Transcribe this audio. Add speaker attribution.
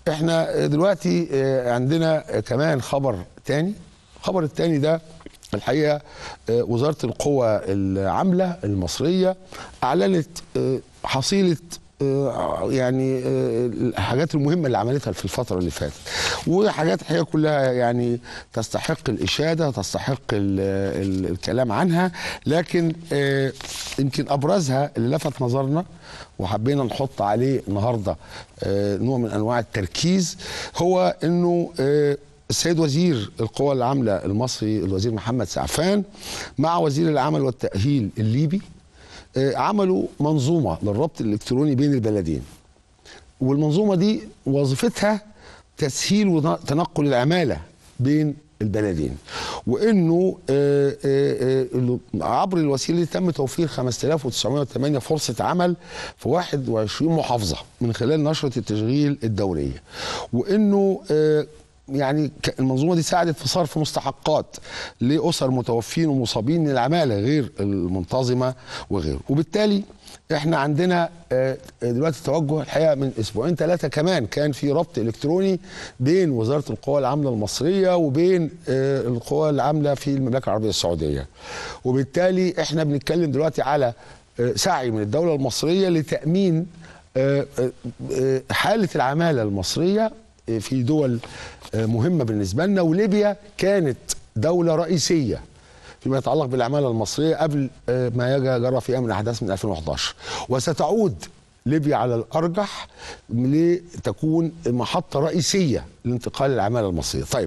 Speaker 1: احنا دلوقتي آه، عندنا كمان خبر تاني الخبر التاني ده الحقيقه آه، وزاره القوى العامله المصريه اعلنت آه، حصيله آه، يعني آه، الحاجات المهمه اللي عملتها في الفتره اللي فاتت وحاجات الحقيقه كلها يعني تستحق الاشاده تستحق ال ال الكلام عنها لكن آه، يمكن ابرزها اللي لفت نظرنا وحبينا نحط عليه النهارده آه، نوع من انواع التركيز هو انه آه، السيد وزير القوى العامله المصري الوزير محمد سعفان مع وزير العمل والتاهيل الليبي آه، عملوا منظومه للربط الالكتروني بين البلدين والمنظومه دي وظيفتها تسهيل وتنقل العماله بين البلدين وانه آه، آه، آه، عبر الوسيله دي تم توفير 5908 فرصه عمل في 21 محافظه من خلال نشره التشغيل الدوريه وانه آه، يعني ك- المنظومه دي ساعدت في صرف مستحقات لاسر متوفين ومصابين من العماله غير المنتظمه وغيره وبالتالي احنا عندنا آه، دلوقتي توجه الحقيقه من اسبوعين ثلاثه كمان كان في ربط الكتروني بين وزاره القوى العامله المصريه وبين آه، القوى العامله في المملكه العربيه السعوديه وبالتالي احنا بنتكلم دلوقتي على آه، سعي من الدوله المصريه لتامين آه، آه، آه، حاله العماله المصريه في دول آه، مهمه بالنسبه لنا وليبيا كانت دوله رئيسيه فيما يتعلق بالعماله المصريه قبل آه، ما يجا- جرى فيها من احداث من 2011 وستعود ليبيا على الارجح لتكون محطه رئيسيه لانتقال العماله المصريه طيب